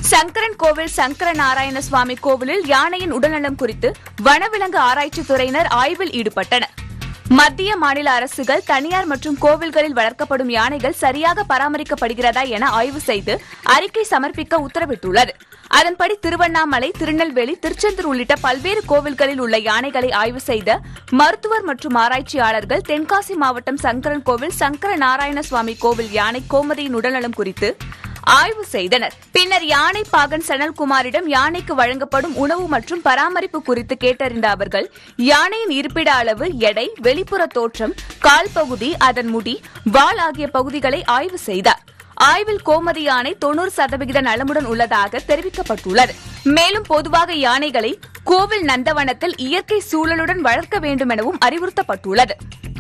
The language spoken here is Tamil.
சங்கரன் கோவில் சங்கர நாராயண சுவாமி கோவிலில் யானையின் உடல்நலம் குறித்து வனவிலங்கு ஆராய்ச்சித் துறையினர் ஆய்வில் ஈடுபட்டனர் மத்திய மாநில அரசுகள் தனியார் மற்றும் கோவில்களில் வளர்க்கப்படும் யானைகள் சரியாக பராமரிக்கப்படுகிறதா என ஆய்வு செய்து அறிக்கை சமர்ப்பிக்க உத்தரவிட்டுள்ளது அதன்படி திருவண்ணாமலை திருநெல்வேலி திருச்செந்தூர் உள்ளிட்ட பல்வேறு கோவில்களில் உள்ள யானைகளை ஆய்வு செய்த மருத்துவர் மற்றும் ஆராய்ச்சியாளர்கள் தென்காசி மாவட்டம் சங்கரன் கோவில் சங்கர நாராயண சுவாமி கோவில் யானை கோமதியின் உடல்நலம் குறித்து ஆய்வு செய்தனர் பின்னர் யானை பாகன் சனல்குமாரிடம் யானைக்கு வழங்கப்படும் உணவு மற்றும் பராமரிப்பு குறித்து கேட்டறிந்த அவர்கள் யானையின் இருப்பிட அளவு எடை வெளிப்புற தோற்றம் கால் பகுதி அதன் முடி வால் ஆகிய பகுதிகளை ஆய்வு செய்தார் ஆய்வில் கோமதி யானை தொண்ணூறு சதவிகித நலமுடன் உள்ளதாக தெரிவிக்கப்பட்டுள்ளது மேலும் பொதுவாக யானைகளை கோவில் நந்தவனத்தில் இயற்கை சூழலுடன் வளர்க்க வேண்டும் எனவும் அறிவுறுத்தப்பட்டுள்ளது